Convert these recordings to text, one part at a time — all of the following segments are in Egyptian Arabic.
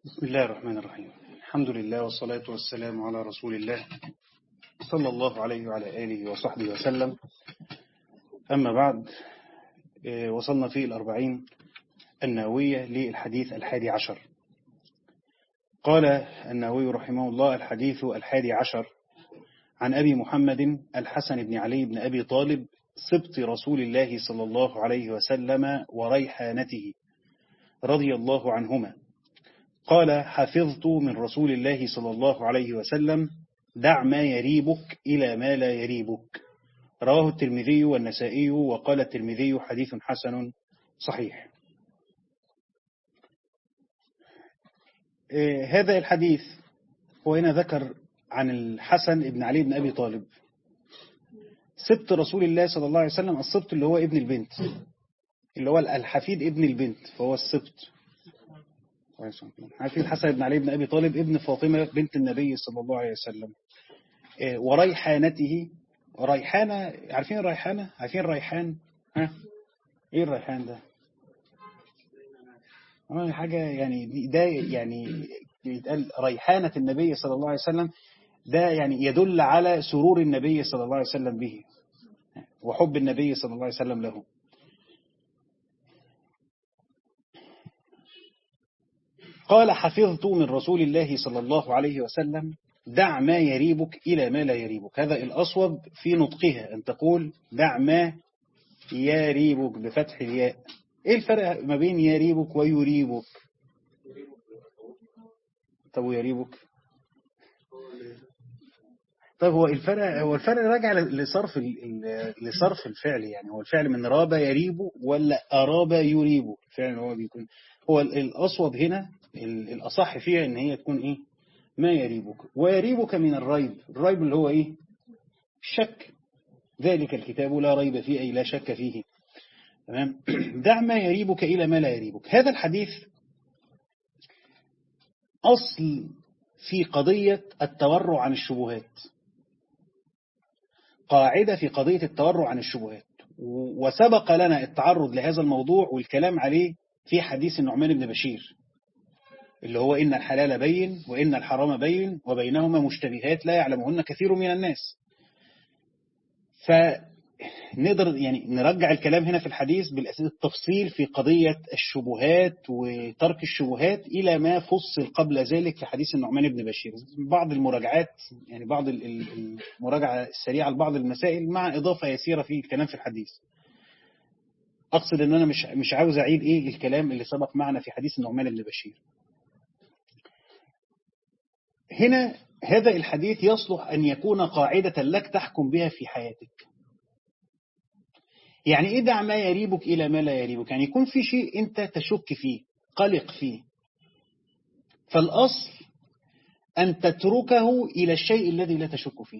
بسم الله الرحمن الرحيم الحمد لله والصلاة والسلام على رسول الله صلى الله عليه وعلى آله وصحبه وسلم أما بعد وصلنا في الأربعين النووية للحديث الحادي عشر قال النووي رحمه الله الحديث الحادي عشر عن أبي محمد الحسن بن علي بن أبي طالب سبط رسول الله صلى الله عليه وسلم وريحانته رضي الله عنهما قال حفظت من رسول الله صلى الله عليه وسلم دع ما يريبك إلى ما لا يريبك رواه الترمذي والنسائي وقال الترمذي حديث حسن صحيح هذا الحديث هو هنا ذكر عن الحسن بن علي بن أبي طالب سبت رسول الله صلى الله عليه وسلم السبت اللي هو ابن البنت اللي هو الحفيد ابن البنت فهو السبت حفيد الحسن بن علي بن أبي طالب ابن فاطمة بنت النبي صلى الله عليه وسلم وريحانته ريحانة عارفين الريحانة عارفين الريحان ها ايه الريحان ده حاجة يعني ده يعني يتقال ريحانة النبي صلى الله عليه وسلم ده يعني يدل على سرور النبي صلى الله عليه وسلم به وحب النبي صلى الله عليه وسلم له قال حفظت من رسول الله صلى الله عليه وسلم دع ما يريبك إلى ما لا يريبك هذا الأصوب في نطقها أن تقول دع ما يريبك بفتح الياء إيه الفرق ما بين يريبك ويريبك طب ويريبك طيب هو الفرق هو الفرق راجع لصرف لصرف الفعل يعني هو الفعل من راب يريب ولا أراب يريب الفعل هو بيكون هو الأصوب هنا الأصح فيها إن هي تكون إيه ما يريبك ويريبك من الريب الريب اللي هو إيه الشك ذلك الكتاب لا ريب فيه أي لا شك فيه تمام دع ما يريبك إلى ما لا يريبك هذا الحديث أصل في قضية التورع عن الشبهات قاعدة في قضية التورع عن الشبهات وسبق لنا التعرض لهذا الموضوع والكلام عليه في حديث النعمان بن بشير اللي هو إن الحلال بين وإن الحرام بين وبينهما مشتبهات لا يعلمهن كثير من الناس فنقدر يعني نرجع الكلام هنا في الحديث بالأساس التفصيل في قضية الشبهات وترك الشبهات إلى ما فصل قبل ذلك في حديث النعمان بن بشير بعض المراجعات يعني بعض المراجعة السريعة لبعض المسائل مع إضافة يسيرة في الكلام في الحديث أقصد أن أنا مش مش عاوز أعيد إيه الكلام اللي سبق معنا في حديث النعمان بن بشير هنا هذا الحديث يصلح أن يكون قاعدة لك تحكم بها في حياتك يعني إيه دع ما يريبك إلى ما لا يريبك يعني يكون في شيء أنت تشك فيه قلق فيه فالأصل أن تتركه إلى الشيء الذي لا تشك فيه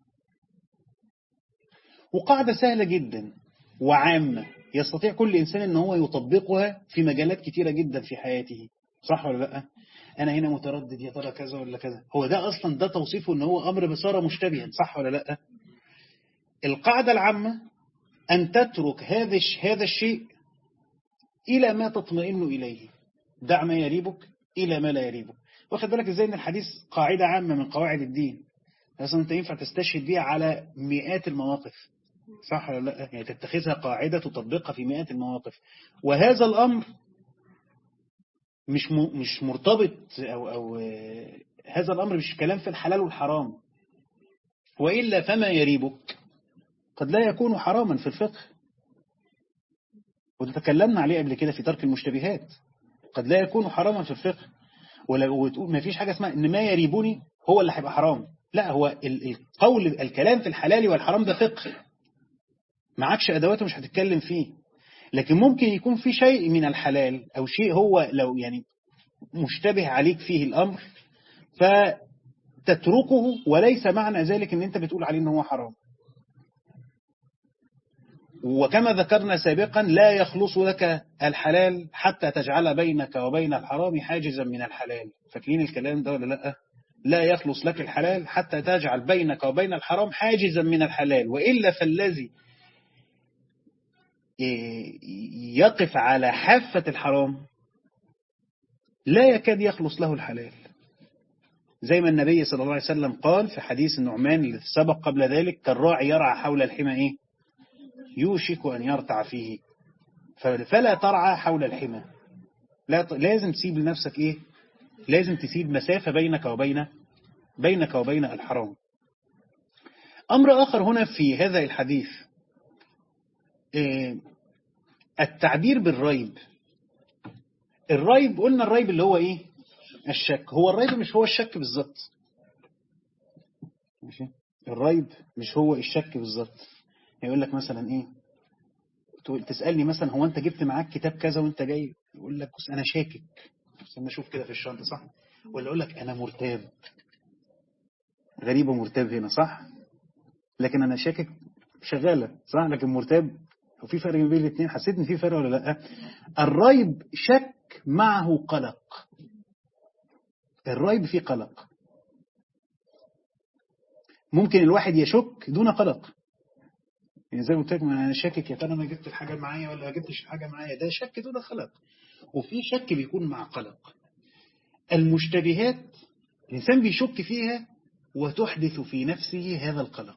وقاعدة سهلة جدا وعامة يستطيع كل إنسان أن هو يطبقها في مجالات كتيرة جدا في حياته صح ولا لا أنا هنا متردد يا ترى كذا ولا كذا هو ده أصلا ده توصيفه أن هو أمر بصارة مشتبها صح ولا لا القاعدة العامة أن تترك هذا هذا الشيء إلى ما تطمئن إليه دع ما يريبك إلى ما لا يريبك واخد بالك إزاي أن الحديث قاعدة عامة من قواعد الدين أصلا أنت ينفع تستشهد بيها على مئات المواقف صح ولا لا يعني تتخذها قاعدة تطبقها في مئات المواقف وهذا الأمر مش مش مرتبط أو, أو هذا الأمر مش كلام في الحلال والحرام وإلا فما يريبك قد لا يكون حراما في الفقه وتتكلمنا عليه قبل كده في ترك المشتبهات قد لا يكون حراما في الفقه وتقول ما فيش حاجة اسمها ان ما يريبني هو اللي هيبقى حرام لا هو القول الكلام في الحلال والحرام ده فقه معكش أدواته مش هتتكلم فيه لكن ممكن يكون في شيء من الحلال أو شيء هو لو يعني مشتبه عليك فيه الأمر فتتركه وليس معنى ذلك ان انت بتقول عليه ان هو حرام وكما ذكرنا سابقا لا يخلص لك الحلال حتى تجعل بينك وبين الحرام حاجزا من الحلال فاكرين الكلام ده ولا لا لا يخلص لك الحلال حتى تجعل بينك وبين الحرام حاجزا من الحلال وإلا فالذي يقف على حافة الحرام لا يكاد يخلص له الحلال زي ما النبي صلى الله عليه وسلم قال في حديث النعمان اللي سبق قبل ذلك كالراعي يرعى حول الحمى إيه؟ يوشك أن يرتع فيه فلا ترعى حول الحمى لا ت... لازم تسيب لنفسك إيه لازم تسيب مسافة بينك وبين بينك وبين الحرام أمر آخر هنا في هذا الحديث إيه التعبير بالريب الريب قلنا الريب اللي هو إيه الشك هو الريب مش هو الشك بالظبط ماشي الريب مش هو الشك بالظبط يقول لك مثلا ايه تقول تسألني مثلا هو انت جبت معاك كتاب كذا وانت جاي يقول لك بص انا شاكك بس انا اشوف كده في الشنطه صح ولا اقول لك انا مرتاب غريبه مرتاب هنا صح لكن انا شاكك شغاله صح لكن مرتاب وفي فرق بين الاثنين حسيت ان في فرق ولا لا الريب شك معه قلق الريب فيه قلق ممكن الواحد يشك دون قلق يعني زي ما قلت لك انا شاكك يا ترى انا جبت الحاجه معايا ولا ما جبتش الحاجه معايا ده شك دون قلق وفي شك بيكون مع قلق المشتبهات الانسان بيشك فيها وتحدث في نفسه هذا القلق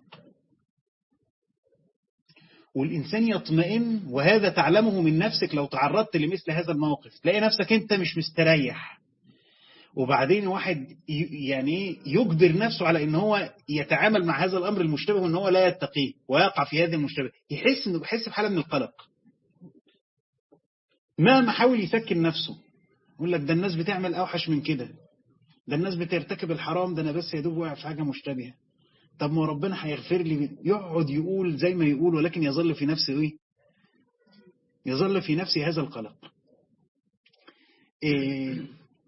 والإنسان يطمئن وهذا تعلمه من نفسك لو تعرضت لمثل هذا الموقف تلاقي نفسك أنت مش مستريح وبعدين واحد يعني يجبر نفسه على ان هو يتعامل مع هذا الامر المشتبه وان هو لا يتقيه ويقع في هذا المشتبه يحس انه بيحس بحاله من القلق مهما حاول يسكن نفسه يقول لك ده الناس بتعمل اوحش من كده ده الناس بترتكب الحرام ده انا بس يا دوب واقع في حاجه مشتبهه طب ما ربنا هيغفر لي يقعد يقول زي ما يقول ولكن يظل في نفسه ايه يظل في نفسه هذا القلق إيه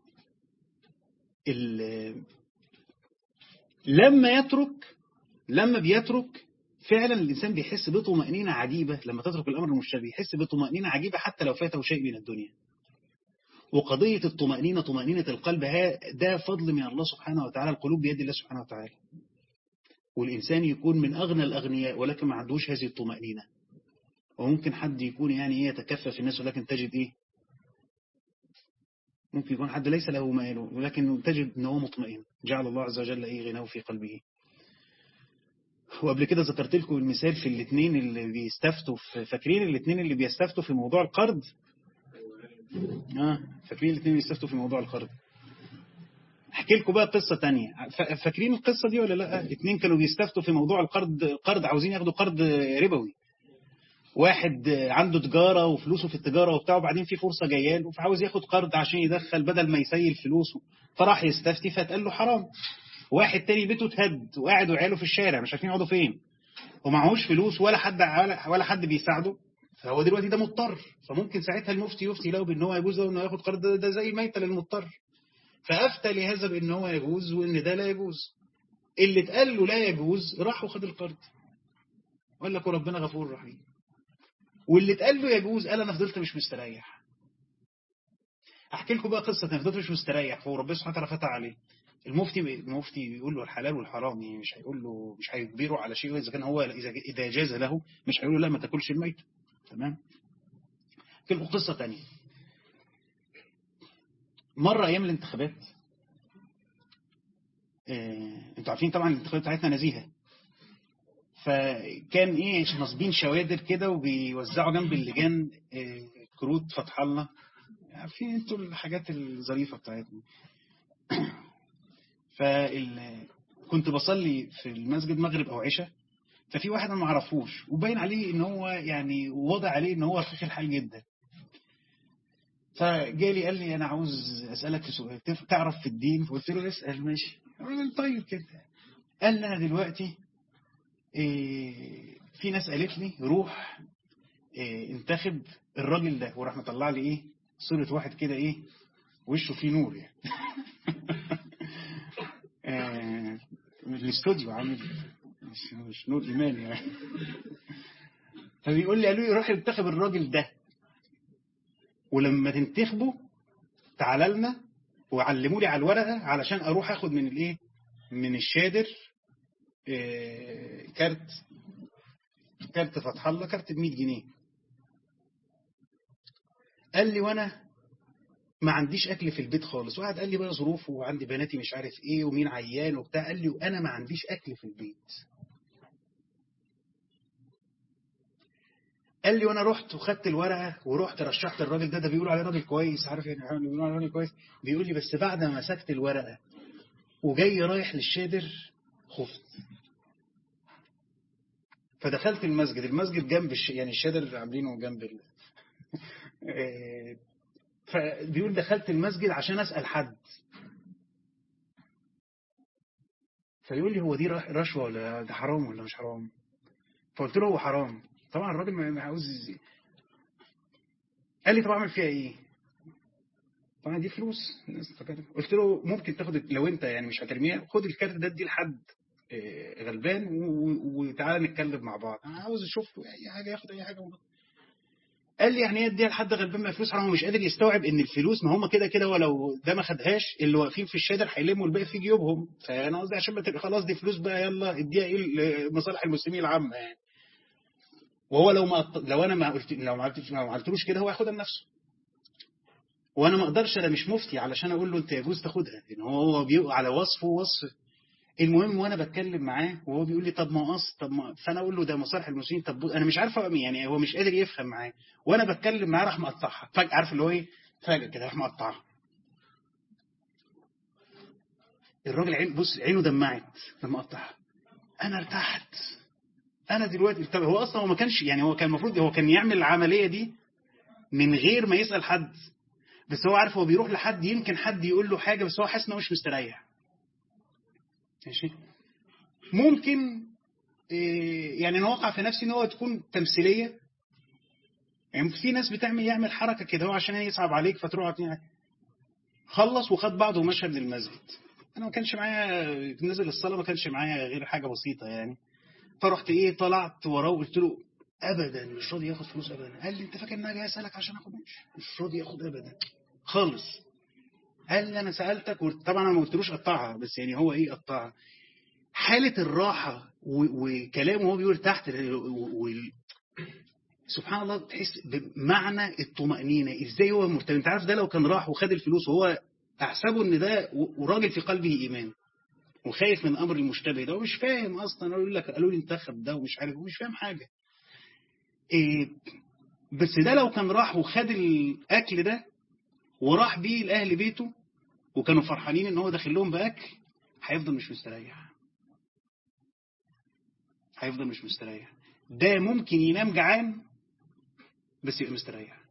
لما يترك لما بيترك فعلا الإنسان بيحس بطمأنينة عجيبة لما تترك الأمر المشتبه يحس بطمأنينة عجيبة حتى لو فاته شيء من الدنيا وقضية الطمأنينة طمأنينة القلب ده فضل من الله سبحانه وتعالى القلوب بيد الله سبحانه وتعالى والإنسان يكون من أغنى الأغنياء ولكن ما عندوش هذه الطمأنينة وممكن حد يكون يعني ايه يتكفف الناس ولكن تجد ايه ممكن يكون حد ليس له مال ولكن تجد ان هو مطمئن جعل الله عز وجل ايه غناه في قلبه وقبل كده ذكرت لكم المثال في الاثنين اللي بيستفتوا فاكرين الاثنين اللي بيستفتوا في موضوع القرض اه فاكرين الاثنين اللي بيستفتوا في موضوع القرض احكي لكم بقى قصة تانية فاكرين القصة دي ولا لا اثنين كانوا بيستفتوا في موضوع القرض القرض عاوزين ياخدوا قرض ربوي واحد عنده تجارة وفلوسه في التجارة وبتاع وبعدين في فرصة جايه له فعاوز ياخد قرض عشان يدخل بدل ما يسيل فلوسه فراح يستفتي فاتقال له حرام واحد تاني بيته اتهد وقاعد وعياله في الشارع مش عارفين يقعدوا فين ومعهوش فلوس ولا حد ولا حد بيساعده فهو دلوقتي ده مضطر فممكن ساعتها المفتي يفتي له بان هو يجوز له انه ياخد قرض ده, ده زي الميتة للمضطر فافتى لهذا بان هو يجوز وان ده لا يجوز اللي اتقال له لا يجوز راح وخد القرض وقال لك وربنا غفور رحيم واللي اتقال له يجوز قال انا فضلت مش مستريح احكي لكم بقى قصه انا فضلت مش مستريح فربنا سبحانه وتعالى فتح عليه المفتي المفتي بيقول له الحلال والحرام يعني مش هيقول له مش هيجبره على شيء اذا كان هو اذا اذا جاز له مش هيقول له لا ما تاكلش الميت تمام احكي لكم قصه ثانيه مره ايام الانتخابات إيه... انتوا عارفين طبعا الانتخابات بتاعتنا نزيهه فكان ايه ناصبين شوادر كده وبيوزعوا جنب اللجان إيه كروت فتح الله عارفين انتوا الحاجات الظريفه بتاعتنا فال كنت بصلي في المسجد مغرب او عشاء ففي واحد انا ما اعرفوش وباين عليه ان هو يعني واضح عليه ان هو رخيص الحال جدا فجالي قال لي انا عاوز اسالك في سؤال تعرف في الدين فقلت له اسال ماشي طيب كده قال لي انا دلوقتي إيه في ناس قالت لي روح إيه انتخب الراجل ده وراح مطلع لي ايه صورة واحد كده ايه وشه فيه نور يعني آه من الاستوديو عامل مش, مش نور ايمان يعني فبيقول لي قالوا لي روح انتخب الراجل ده ولما تنتخبه تعالى لنا وعلموا لي على الورقه علشان اروح اخد من الايه من الشادر كارت كارت فتح الله كارت ب 100 جنيه قال لي وانا ما عنديش أكل في البيت خالص وقعد قال لي بقى ظروفه وعندي بناتي مش عارف إيه ومين عيان وبتاع قال لي وأنا ما عنديش أكل في البيت قال لي وانا رحت وخدت الورقه ورحت رشحت الراجل ده ده بيقول عليه راجل كويس عارف يعني بيقول عليه راجل كويس بيقول لي بس بعد ما مسكت الورقه وجاي رايح للشادر خفت فدخلت المسجد المسجد جنب الش... يعني الشادر اللي عاملينه جنب ال... فبيقول دخلت المسجد عشان اسال حد فيقول لي هو دي رشوه ولا ده حرام ولا مش حرام فقلت له هو حرام طبعا الراجل ما عاوز قال لي طب اعمل فيها ايه طبعا دي فلوس قلت له ممكن تاخد لو انت يعني مش هترميها خد الكارت ده اديه لحد غلبان وتعالى نتكلم مع بعض انا عاوز اشوف له اي حاجه ياخد اي حاجه قال لي يعني ايه اديها لحد غلبان ما فلوس حرام هو مش قادر يستوعب ان الفلوس ما هم كده كده ولو ده ما خدهاش اللي واقفين في الشادر هيلموا الباقي في جيوبهم فانا قصدي عشان ما تبقى خلاص دي فلوس بقى يلا اديها ايه لمصالح المسلمين العامه يعني وهو لو ما لو انا ما قلت لو ما عملتش ما عملتلوش كده هو ياخدها لنفسه وانا ما اقدرش انا مش مفتي علشان اقول له انت يجوز تاخدها ان هو بيبقى على وصفه وصف المهم وانا بتكلم معاه وهو بيقول لي طب ما قص طب ما فانا اقول له ده مصالح المسلمين طب انا مش عارف يعني هو مش قادر يفهم معاه وانا بتكلم معاه راح مقطعها فجاه عارف اللي هو ايه فجاه كده راح مقطعها الراجل عين بص عينه دمعت لما قطعها انا ارتحت انا دلوقتي طب هو اصلا هو ما كانش يعني هو كان المفروض هو كان يعمل العمليه دي من غير ما يسال حد بس هو عارف هو بيروح لحد يمكن حد يقول له حاجه بس هو حاسس انه مش مستريح ماشي ممكن إيه يعني انا واقع في نفسي ان هو تكون تمثيليه يعني في ناس بتعمل يعمل حركه كده هو عشان يصعب عليك فتروح خلص وخد بعضه ومشى من المسجد انا ما كانش معايا نزل الصلاه ما كانش معايا غير حاجه بسيطه يعني فرحت ايه طلعت وراه وقلت له ابدا مش راضي ياخد فلوس ابدا قال لي انت فاكر ان انا جاي اسالك عشان اخد مش راضي ياخد ابدا خالص قال لي انا سالتك وطبعا انا ما قلتلوش قطعها بس يعني هو ايه قطعها حاله الراحه وكلامه وهو بيقول تحت و... سبحان الله تحس بمعنى الطمأنينة ازاي هو مرتب انت عارف ده لو كان راح وخد الفلوس وهو احسبه ان ده وراجل في قلبه ايمان وخايف من امر المشتبه ده ومش فاهم اصلا يقول لك قالوا لي انتخب ده ومش عارف ومش فاهم حاجه إيه بس ده لو كان راح وخد الاكل ده وراح بيه لاهل بيته وكانوا فرحانين ان هو داخل لهم باكل هيفضل مش مستريح هيفضل مش مستريح ده ممكن ينام جعان بس يبقى مستريح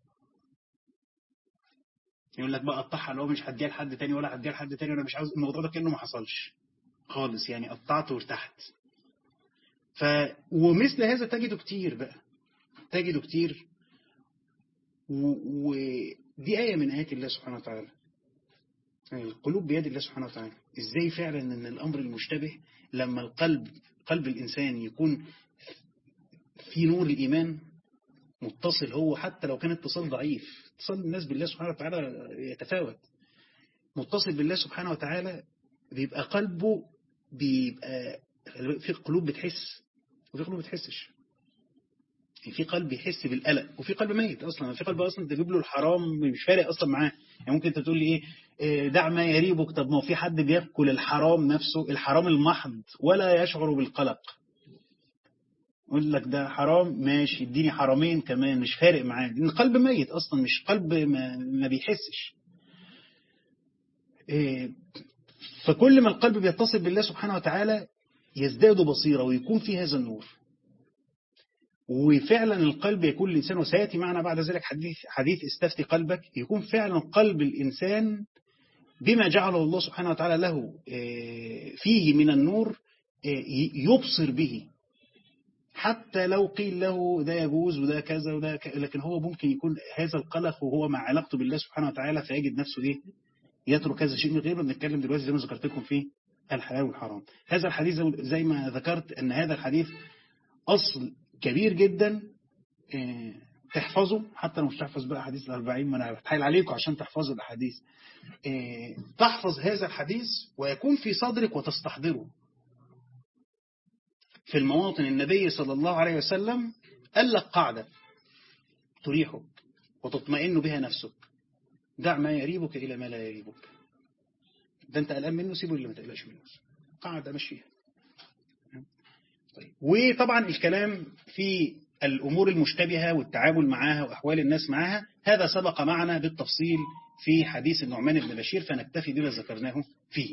يقول لك بقى قطعها اللي هو مش هديها لحد تاني ولا هديها لحد تاني وانا مش عاوز الموضوع ده كانه ما حصلش خالص يعني قطعت وارتحت ف ومثل هذا تجده كتير بقى تجده كتير ودي آية من آيات الله سبحانه وتعالى القلوب بيد الله سبحانه وتعالى ازاي فعلا ان الامر المشتبه لما القلب قلب الانسان يكون في نور الايمان متصل هو حتى لو كان اتصال ضعيف اتصال الناس بالله سبحانه وتعالى يتفاوت متصل بالله سبحانه وتعالى بيبقى قلبه بيبقى في قلوب بتحس وفي قلوب بتحسش في قلب يحس بالقلق وفي قلب ميت اصلا في قلب اصلا تجيب له الحرام مش فارق اصلا معاه يعني ممكن انت تقول لي ايه دع ما يريبك طب ما هو في حد بياكل الحرام نفسه الحرام المحض ولا يشعر بالقلق يقول لك ده حرام ماشي اديني حرامين كمان مش فارق معاه لان القلب ميت اصلا مش قلب ما, ما بيحسش إيه فكل ما القلب بيتصل بالله سبحانه وتعالى يزداد بصيرة ويكون في هذا النور وفعلا القلب يكون الإنسان وسيأتي معنا بعد ذلك حديث, حديث استفتي قلبك يكون فعلا قلب الإنسان بما جعله الله سبحانه وتعالى له فيه من النور يبصر به حتى لو قيل له ده يجوز وده كذا وده كذا لكن هو ممكن يكون هذا القلق وهو مع علاقته بالله سبحانه وتعالى فيجد نفسه ايه يترك هذا الشيء من غير ما بنتكلم دلوقتي زي ما ذكرت لكم في الحلال والحرام هذا الحديث زي ما ذكرت ان هذا الحديث اصل كبير جدا تحفظه حتى لو مش تحفظ بقى حديث الأربعين ما أنا بتحايل عليكم عشان تحفظوا الأحاديث تحفظ هذا الحديث ويكون في صدرك وتستحضره في المواطن النبي صلى الله عليه وسلم قال لك قاعدة تريحك وتطمئن بها نفسك دع ما يريبك إلى ما لا يريبك ده أنت قلقان منه سيبه اللي ما تقلقش منه قاعد أمشيها طيب. وطبعا الكلام في الأمور المشتبهة والتعامل معها وأحوال الناس معها هذا سبق معنا بالتفصيل في حديث النعمان بن بشير فنكتفي بما ذكرناه فيه